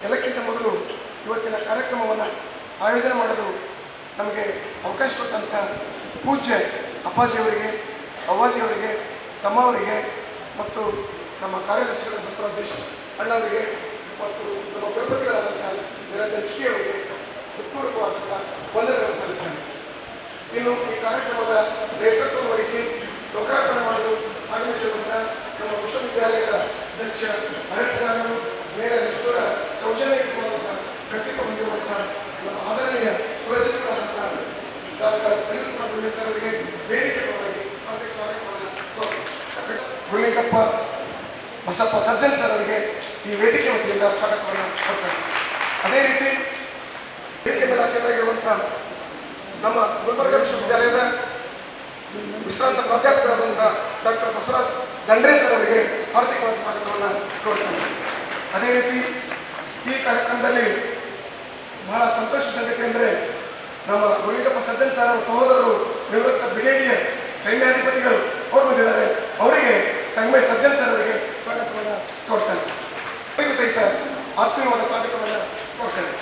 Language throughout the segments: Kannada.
ಎಲ್ಲಕ್ಕಿಂತ ಮೊದಲು ಇವತ್ತಿನ ಕಾರ್ಯಕ್ರಮವನ್ನು ಆಯೋಜನೆ ಮಾಡಲು ನಮಗೆ ಅವಕಾಶ ಕೊಟ್ಟಂಥ ಪೂಜ್ಯ ಅಪ್ಪಾಜಿಯವರಿಗೆ ಅವ್ವಾಜಿಯವರಿಗೆ ತಮ್ಮವರಿಗೆ ಮತ್ತು ನಮ್ಮ ಕಾರ್ಯದರ್ಶಿಗಳ ಬಸವರಾಜ ದೇಶ ಅಣ್ಣವರಿಗೆ ಮತ್ತು ನಮ್ಮ ಗಣಪತಿಗಳಾದಂಥ ನಿರಂಜನ್ ಅವರಿಗೆ ಹೃತ್ಪೂರ್ವಕವಾದಂಥ ವಂದನೆಗಳನ್ನು ಸಲ್ಲಿಸ್ತೇನೆ ಇನ್ನು ಈ ಕಾರ್ಯಕ್ರಮದ ನೇತೃತ್ವ ವಹಿಸಿ ಲೋಕಾರ್ಪಣೆ ಮಾಡಲು ಆಗಮಿಸಿರುವಂಥ ನಮ್ಮ ವಿಶ್ವವಿದ್ಯಾಲಯದ ಅಧ್ಯಕ್ಷ ಆಡಳಿತಗಾರರು ನೇರ ನಿಷ್ಠುರ ಸೌಜನ್ಯಯುತವಾದಂಥ ವ್ಯಕ್ತಿತ್ವ ಹೊಂದಿರುವಂಥ ನಮ್ಮ ಆದರಣೀಯ ಪ್ರಶಸ್ತರಾದಂಥ ಡಾಕ್ಟರ್ ಅನಿಲ್ ಕುಮಾರ್ ಗುರುವೆ ಸರ್ ಅವರಿಗೆ ವೇದಿಕೆ ಪರವಾಗಿ ಹಾರ್ದಿಕ ಸ್ವಾಗತವನ್ನು ಕೋರುತ್ತೇನೆ. ಗುರುಲಿಂಗಪ್ಪ ಬಸಪ್ಪ ಸಜ್ಜನ್ ಸರ್ ಅವರಿಗೆ ಈ ವೇದಿಕೆ ವತಿಯಿಂದ ಸ್ವಾಗತವನ್ನು ಕೊಡ್ತೇನೆ ಅದೇ ರೀತಿ ವೇದಿಕೆ ಮೇಲೆ ಆಸೀನರಾಗಿರುವಂಥ ನಮ್ಮ ಗುಲ್ಬರ್ಗ ವಿಶ್ವವಿದ್ಯಾಲಯದ ವಿಶ್ರಾಂತ ಪ್ರಾಧ್ಯಾಪಕರಾದಂಥ ಡಾಕ್ಟರ್ ಬಸವರಾಜ್ ದಂಡ್ರೆ ಸರ್ ಅವರಿಗೆ ಹಾರ್ದಿಕವಾದ ಸ್ವಾಗತವನ್ನು ಕೋರ್ತೇನೆ ಅದೇ ರೀತಿ ಈ ಕಾರ್ಯಕ್ರಮದಲ್ಲಿ ಬಹಳ ಸಂತೋಷ ಸಂಗತಿ ಅಂದರೆ ನಮ್ಮ ಗುಳಿಗಪ್ಪ ಸಜ್ಜನ್ ಸರ್ ಅವರ ಸಹೋದರರು ನಿವೃತ್ತ ಬ್ರಿಗೇಡಿಯರ್ ಸೈನ್ಯಾಧಿಪತಿಗಳು ಅವ್ರು ಬಂದಿದ್ದಾರೆ ಅವರಿಗೆ ಸಂಗಮೇ ಸಜ್ಜನ್ ಸರ್ ಅವರಿಗೆ ಸ್ವಾಗತವನ್ನು ಕೋರ್ತೇನೆ ಅವರಿಗೂ ಸಹಿತ ಆತ್ಮೀಯವಾದ ಸ್ವಾಗತವನ್ನು ಕೋರ್ತೇನೆ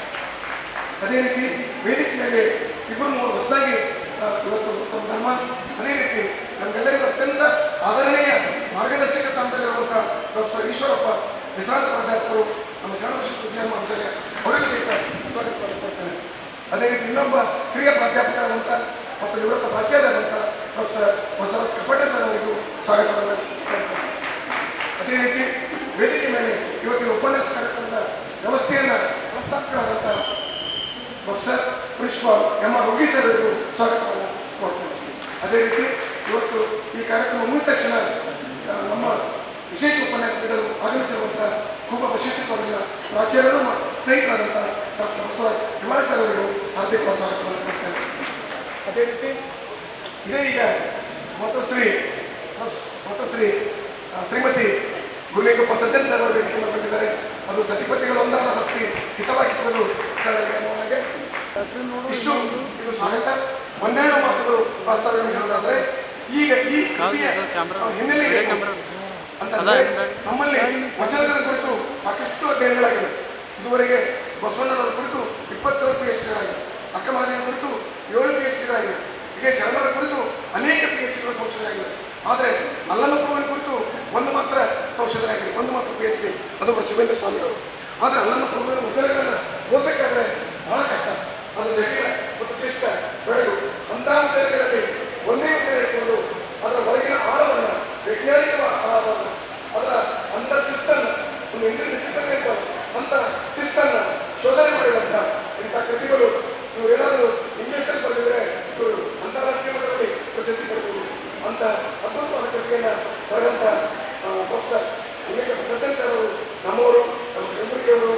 ಅದೇ ರೀತಿ ವೇದಿಕೆ ಮೇಲೆ ಇಬ್ಬರು ಮೂರು ಹೊಸದಾಗಿ ಆ, ಇವತ್ತು ತಮ್ಮ ಧರ್ಮ ಅದೇ ರೀತಿ ನಮಗೆಲ್ಲರಿಗೂ ಅತ್ಯಂತ ಆದರಣೀಯ ಮಾರ್ಗದರ್ಶಕ ಸ್ಥಾನದಲ್ಲಿರುವಂಥ ಪ್ರೊಫೆಸರ್ ಈಶ್ವರಪ್ಪ ವಿಶ್ರಾಂತ ಪ್ರಾಧ್ಯಾಪಕರು ನಮ್ಮ ಶರಣ ವಿಶ್ವವಿದ್ಯಾಲಯ ಮಹಾವಿದ್ಯಾಲಯ ಅವರಿಗೂ ಸಹಿತ ಸ್ವಾಗತವನ್ನು ಕೊಡ್ತೇನೆ ಅದೇ ರೀತಿ ಇನ್ನೊಬ್ಬ ಹಿರಿಯ ಪ್ರಾಧ್ಯಾಪಕರಾದಂಥ ಮತ್ತು ನಿವೃತ್ತ ಪ್ರಾಚಾರ್ಯರಾದಂಥ ಪ್ರೊಫೆಸರ್ ಬಸವರಾಜ್ ಕಪಟೆ ಸರ್ ಅವರಿಗೂ ಸ್ವಾಗತವನ್ನು ಕೊಡ್ತೇನೆ ಅದೇ ರೀತಿ ವೇದಿಕೆ ಮೇಲೆ ಇವತ್ತಿನ ಉಪನ್ಯಾಸ ಕಾರ್ಯಕ್ರಮದ ವ್ಯವಸ್ಥೆಯನ್ನು ಪ್ರಸ್ತಾಪಕರಾದಂಥ professor principal M R Rogi sir ಅವರಿಗೂ ಸ್ವಾಗತವನ್ನು ಕೊಡ್ತೇನೆ ಅದೇ ರೀತಿ ಇವತ್ತು ಈ ಕಾರ್ಯಕ್ರಮ ಮುಗಿದ ತಕ್ಷಣ ಆ, ನಮ್ಮ ವಿಶೇಷ ಉಪನ್ಯಾಸಕರು ಆಗಮಿಸಿರುವಂಥ ಕುಂಭ ಬಸವೇಶ್ವರ ಕಾಲೇಜಿನ ಪ್ರಾಚಾರ್ಯರು ನಮ್ಮ ಸ್ನೇಹಿತರಾದಂಥ ಡಾಕ್ಟರ್ ಬಸವರಾಜ್ ಹಿಮಾಳ ಸರ್ ಅವರಿಗೂ ಹಾರ್ದಿಕ ಸ್ವಾಗತವನ್ನು ಕೊಡ್ತೇನೆ ಅದೇ ರೀತಿ ಇದೇ ಈಗ ಮಾತೋಶ್ರೀ ಮಾತೋಶ್ರೀ ಆ, ಶ್ರೀಮತಿ ಗುರುಲಿಂಗಪ್ಪ ಸಜ್ಜನ್ ಸರ್ ಅವರು ವೇದಿಕೆ ಮೇಲೆ ಬಂದಿದ್ದಾರೆ ಅದು ಸತಿಪತಿಗಳು ಒಂದಾದ ಭಕ್ತಿ ಹಿತವಾಗಿ ಕೊಡಲು ಸರಳಗೆ ಅನ್ನುವಾಗೆ ಇಷ್ಟು ಇದು ಸ್ವಾಗತ ಒಂದೆರಡು ಮಾತುಗಳು ಪ್ರಸ್ತಾವನೆ ಹೇಳೋದಾದ್ರೆ ಈಗ ಈ ಕೃತಿಯ ಆ, ಹಿನ್ನೆಲೆ ಏನು? ಅಂತಂದ್ರೆ ನಮ್ಮಲ್ಲಿ ವಚನಗಳ ಕುರಿತು ಸಾಕಷ್ಟು ಅಧ್ಯಯನಗಳಾಗಿವೆ ಇದುವರೆಗೆ ಬಸವಣ್ಣನವರ ಕುರಿತು ಇಪ್ಪತ್ತೇಳು ಪಿ ಎಚ್ ಡಿಗಳಾಗಿವೆ ಅಕ್ಕ ಮಹಾದೇವರ ಕುರಿತು ಏಳು ಪಿ ಎಚ್ ಡಿಗಳಾಗಿವೆ ಹೀಗೆ ಶರಣರ ಕುರಿತು ಅನೇಕ ಪಿ ಎಚ್ ಡಿಗಳು ಸಂಶೋಧನೆಯಾಗಿವೆ ಆದರೆ ಅಲ್ಲಮ ಪ್ರಭುವಿನ ಕುರಿತು ಒಂದು ಮಾತ್ರ ಸಂಶೋಧನೆ ಆಗಿದೆ ಒಂದು ಮಾತ್ರ ಪಿ ಎಚ್ ಡಿ ಅದು ನಮ್ಮ ಶಿವೇಂದ್ರ ಸ್ವಾಮಿ ಅವರು ಆದರೆ ಅಲ್ಲಮ ಪ್ರಭುವಿನ ವಚನಗಳನ್ನು ಓದಬೇಕಾದ್ರೆ ಬಹಳ ಕಷ್ಟ ಅದು ಜಟಿಲ ಮತ್ತು ಕ್ಲಿಷ್ಟ ಬೆಳಗು ಅಂಥ ವಿಚಾರಗಳಲ್ಲಿ ಒಂದೇ ವಿಚಾರ ಇಟ್ಕೊಂಡು ಅದರ ಒಳಗಿನ ಆಳವನ್ನು ವೈಜ್ಞಾನಿಕ ಆಳವನ್ನು ಅದರ ಅಂಥ ಶಿಸ್ತನ್ನು ಒಂದು ಇಂಟರ್ ಡಿಸಿಪ್ಲಿನ್ ಇರ್ಬೋದು ಅಂಥ ಶಿಸ್ತನ್ನು ಶೋಧನೆ ಮಾಡಿದಂಥ ಇಂಥ ಕೃತಿಗಳು ಇವರು ಏನಾದರೂ ಇಂಗ್ಲೀಷಲ್ಲಿ ಬರೆದಿದ್ರೆ ಇವರು ಅಂತಾರಾಷ್ಟ್ರೀಯ ಮಟ್ಟದಲ್ಲಿ ಪ್ರಸಿದ್ಧಿ ಪಡೆಬಹುದು ಅಂತ ಅದ್ಭುತವಾದ ಕೃತಿಯನ್ನು ಬರೆದಂಥ ಪ್ರೊಫೆಸರ್ ಉಲ್ಲೇಖ ಸತ್ಯನ್ ಸರ್ ಅವರು ನಮ್ಮವರು ನಮ್ಮ ಕಲಬುರಗಿಯವರು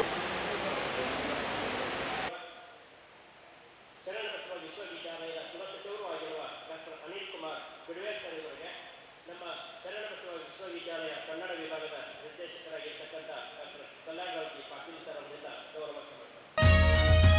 ಶರಣ ಬಸವ ವಿಶ್ವವಿದ್ಯಾಲಯದ ಕುಲಸಚಿವರು ಆಗಿರುವ ಡಾಕ್ಟರ್ ಅನಿಲ್ ಕುಮಾರ್ ಬಿಡುವೆ ಸರ್ ಇವರಿಗೆ ನಮ್ಮ ಶರಣ ಬಸವ ವಿಶ್ವವಿದ್ಯಾಲಯ ಕನ್ನಡ ವಿಭಾಗದ ನಿರ್ದೇಶಕರಾಗಿರ್ತಕ್ಕಂಥ ಡಾಕ್ಟರ್ ಕಲ್ಯಾಣರಾವ್ಜಿ ಪಾಟೀಲ್ ಸರ್ ಅವರಿಂದ ಗೌರವ ಸಮರ್ಪಣೆ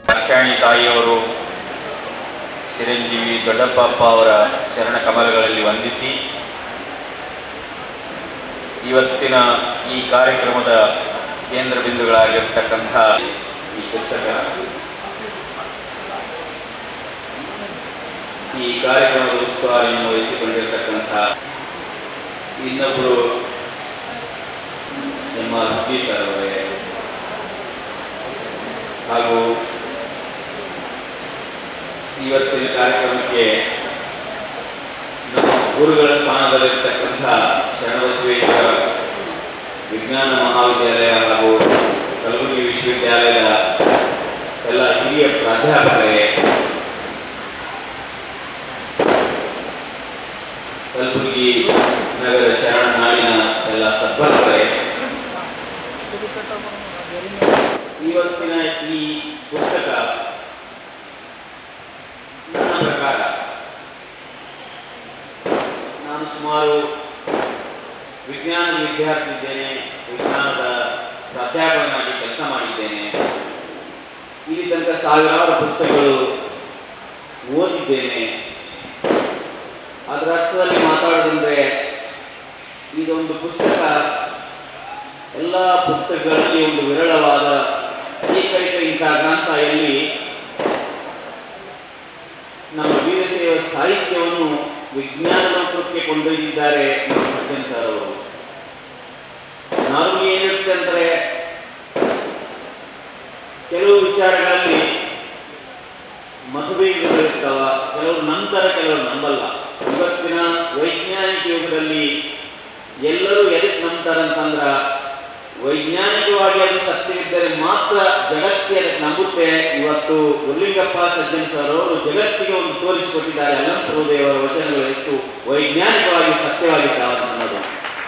ದಾಕ್ಷಾಯಣಿ ತಾಯಿಯವರು ಚಿರಂಜೀವಿ ದೊಡ್ಡಪ್ಪಪ್ಪ ಅವರ ಚರಣ ಕಮಲಗಳಲ್ಲಿ ವಂದಿಸಿ ಇವತ್ತಿನ ಈ ಕಾರ್ಯಕ್ರಮದ ಕೇಂದ್ರ ಬಿಂದುಗಳಾಗಿರ್ತಕ್ಕಂಥ ಈ ಪುಸ್ತಕ ಈ ಕಾರ್ಯಕ್ರಮದ ಉಸ್ತುವಾರಿಯನ್ನು ವಹಿಸಿಕೊಂಡಿರ್ತಕ್ಕಂಥ ಇನ್ನೊಬ್ಬರು ಎಂ ಆರ್ ಹಬ್ಬಿ ಸರ್ ಅವರೇ ಹಾಗೂ ಇವತ್ತಿನ ಕಾರ್ಯಕ್ರಮಕ್ಕೆ ನಮ್ಮ ಗುರುಗಳ ಸ್ಥಾನದಲ್ಲಿರ್ತಕ್ಕಂಥ ಶರಣಬಸವೇಶ್ವರ ವಿಜ್ಞಾನ ಮಹಾವಿದ್ಯಾಲಯ ಹಾಗೂ ಕಲಬುರಗಿ ವಿಶ್ವವಿದ್ಯಾಲಯದ ಎಲ್ಲ ಹಿರಿಯ ಪ್ರಾಧ್ಯಾಪಕರೇ ಕಲಬುರಗಿ ನಗರ ಶರಣ ನಾಡಿನ ಎಲ್ಲ ಸದ್ಭಕ್ತರೇ ಇವತ್ತಿನ ಈ ಪುಸ್ತಕ ನನ್ನ ಪ್ರಕಾರ ನಾನು ಸುಮಾರು ವಿಜ್ಞಾನದ ವಿದ್ಯಾರ್ಥಿ ಇದ್ದೇನೆ ವಿಜ್ಞಾನದ ಪ್ರಾಧ್ಯಾಪಕನಾಗಿ ಕೆಲಸ ಮಾಡಿದ್ದೇನೆ ಇಲ್ಲಿ ತನಕ ಸಾವಿರಾರು ಪುಸ್ತಕಗಳು ಓದಿದ್ದೇನೆ ಅದರ ಅರ್ಥದಲ್ಲಿ ಮಾತಾಡೋದಂದ್ರೆ ಇದೊಂದು ಪುಸ್ತಕ ಎಲ್ಲ ಪುಸ್ತಕಗಳಲ್ಲಿ ಒಂದು ವಿರಳವಾದ ಏಕೈಕ ಇಂತಹ ಗ್ರಂಥ ಎಲ್ಲಿ ನಮ್ಮ ವೀರಶೈವ ಸಾಹಿತ್ಯವನ್ನು ವಿಜ್ಞಾನ ಲೋಕಕ್ಕೆ ಕೊಂಡೊಯ್ದಿದ್ದಾರೆ ನಮ್ಮ ಸಜ್ಜನ್ ಸರ್ ಅವರು ನಾವು ಏನಿರುತ್ತೆ ಅಂದರೆ ಕೆಲವು ವಿಚಾರಗಳಲ್ಲಿ ಮತಭೇದಗಳಿರ್ತಾವ ಕೆಲವರು ನಂತರ ಕೆಲವರು ನಂಬಲ್ಲ ಇವತ್ತಿನ ವೈಜ್ಞಾನಿಕ ಯುಗದಲ್ಲಿ ಎಲ್ಲರೂ ಎದಕ್ಕೆ ನಂಬ್ತಾರೆ ಅಂತಂದ್ರ ವೈಜ್ಞಾನಿಕವಾಗಿ ಅದು ಸತ್ಯವಿದ್ದರೆ ಮಾತ್ರ ಜಗತ್ತಿಗೆ ಅದಕ್ಕೆ ನಂಬುತ್ತೆ ಇವತ್ತು ಗುರುಲಿಂಗಪ್ಪ ಸಜ್ಜನ್ ಸರ್ ಅವರು ಜಗತ್ತಿಗೆ ಒಂದು ತೋರಿಸಿಕೊಟ್ಟಿದ್ದಾರೆ ಅಲ್ಲಂ ಪ್ರಭುದೇವರ ವಚನಗಳು ಎಷ್ಟು ವೈಜ್ಞಾನಿಕವಾಗಿ ಸತ್ಯವಾಗಿದ್ದಾವೆ ಅನ್ನೋದು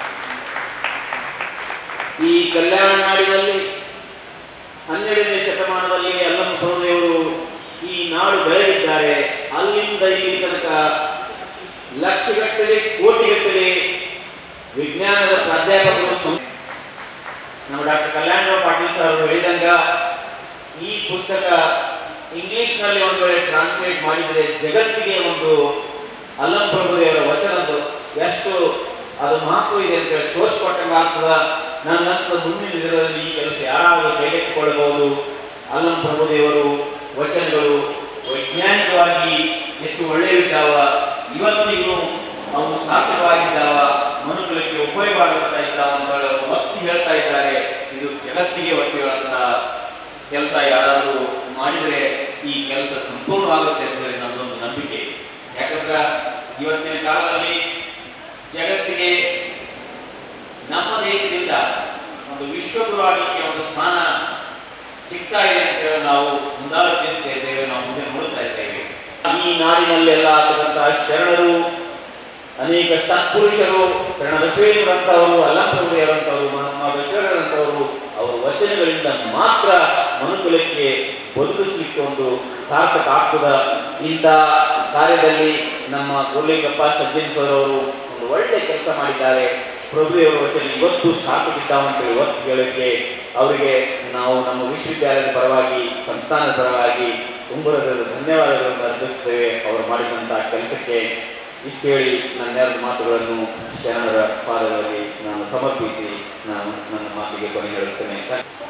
ಈ ಕಲ್ಯಾಣ ನಾಡಿನಲ್ಲಿ ಹನ್ನೆರಡನೇ ಶತಮಾನದಲ್ಲಿ ಅಲ್ಲಂ ಪ್ರಭುದೇವರು ಈ ನಾಡು ಬೆಳೆದಿದ್ದಾರೆ ಅಲ್ಲಿಂದ ಇಲ್ಲಿ ತನಕ ಲಕ್ಷಗಟ್ಟಲೆ ಕೋಟಿಗಟ್ಟಲೆ ವಿಜ್ಞಾನದ ಪ್ರಾಧ್ಯಾಪಕರು ಸಂ- ನಮ್ಮ ಡಾಕ್ಟರ್ ಕಲ್ಯಾಣರಾವ್ ಪಾಟೀಲ್ ಸರ್ ಅವರು ಹೇಳಿದಂಗ ಈ ಪುಸ್ತಕ ಇಂಗ್ಲಿಷ್ನಲ್ಲಿ ಒಂದು ವೇಳೆ ಟ್ರಾನ್ಸ್ಲೇಟ್ ಮಾಡಿದರೆ ಜಗತ್ತಿಗೆ ಒಂದು ಅಲ್ಲಂ ಪ್ರಭುದೇವರ ವಚನದ್ದು ಎಷ್ಟು ಅದು ಮಹತ್ವ ಇದೆ ಅಂತ ಹೇಳಿ ತೋರಿಸ್ಕೊಟ್ಟಂಗೆ ಆಗ್ತದ ನನ್ನ ಅನ್ಸೋ ಮುಂದಿನ ದಿನದಲ್ಲಿ ಈ ಕೆಲಸ ಯಾರಾದರೂ ಕೈಗೆತ್ತಿಕೊಳ್ಳಬಹುದು ಅಲ್ಲಂ ಪ್ರಭುದೇವರು ವಚನಗಳು ವೈಜ್ಞಾನಿಕವಾಗಿ ಎಷ್ಟು ಒಳ್ಳೆಯವಿದ್ದಾವ ಇವತ್ತಿಗೂ ಅವು ಸಾರ್ಥಕವಾಗಿದ್ದಾವ ಮನುಕುಲಕ್ಕೆ ಉಪಯೋಗವಾಗುತ್ತಾ ಇದ್ದಾವ ಅಂತ ಹೇಳಿ ಅವರು ಒತ್ತಿ ಹೇಳ್ತಾ ಇದ್ದಾರೆ ಇದು ಜಗತ್ತಿಗೆ ಒತ್ತಿ ಹೇಳುವಂತ ಕೆಲಸ ಯಾರಾದರೂ ಮಾಡಿದರೆ ಈ ಕೆಲಸ ಸಂಪೂರ್ಣವಾಗುತ್ತೆ ಅಂತ ಹೇಳಿ ನನ್ನದೊಂದು ನಂಬಿಕೆ ಯಾಕಂದ್ರೆ ಇವತ್ತಿನ ಕಾಲದಲ್ಲಿ ಜಗತ್ತಿಗೆ ನಮ್ಮ ದೇಶದಿಂದ ಒಂದು ವಿಶ್ವಗುರು ಆಗಲಿಕ್ಕೆ ಒಂದು ಸ್ಥಾನ ಸಿಗ್ತಾ ಇದೆ ಅಂತ ಹೇಳಿ ನಾವು ಮುಂದಾಲೋಚಿಸ್ತಾ ಇದ್ದೇವೆ ನಾವು ಮುಂದೆ ನೋಡ್ತಾ ಇದ್ದೇವೆ ಈ ನಾಡಿನಲ್ಲೆಲ್ಲ ಆಗತಕ್ಕಂತಹ ಶರಣರು ಅನೇಕ ಸತ್ಪುರುಷರು ಶರಣ ಬಸವೇಶ್ವರಂತವರು ಅಲ್ಲಂಪ್ರಭುದೇವರಂತವರು ಮಹಾತ್ಮ ಬಸವೇಶ್ವರಂತವರು ಅವರ ವಚನಗಳಿಂದ ಮಾತ್ರ ಮನುಕುಲಕ್ಕೆ ಬದುಕಿಸ್ಲಿಕ್ಕೆ ಒಂದು ಸಾರ್ಥಕ ಆಗ್ತದ ಇಂಥ ಕಾರ್ಯದಲ್ಲಿ ನಮ್ಮ ಗೋಲಿಂಗಪ್ಪ ಸಜ್ಜನ್ ಸರ್ ಅವರು ಒಂದು ಒಳ್ಳೆ ಕೆಲಸ ಮಾಡಿದ್ದಾರೆ ಪ್ರಭುದೇವರ ವಚನ ಇವತ್ತು ಸಾರ್ಥಕಿದ್ದಾವ ಅಂತೇಳಿ ಒತ್ತು ಹೇಳಕ್ಕೆ ಅವರಿಗೆ ನಾವು ನಮ್ಮ ವಿಶ್ವವಿದ್ಯಾಲಯದ ಪರವಾಗಿ ಸಂಸ್ಥಾನದ ಪರವಾಗಿ ತುಂಬರದ ಧನ್ಯವಾದಗಳನ್ನು ಅರ್ಪಿಸುತ್ತೇವೆ ಅವರು ಮಾಡಿದಂತಹ ಕೆಲಸಕ್ಕೆ ಇಷ್ಟು ಹೇಳಿ ನನ್ನೆರಡು ಮಾತುಗಳನ್ನು ಶರಣರ ಪಾದಗಳಲ್ಲಿ ನಾನು ಸಮರ್ಪಿಸಿ ನಾನು ನನ್ನ ಮಾತಿಗೆ ಕೊನೆ ಹೇಳುತ್ತೇನೆ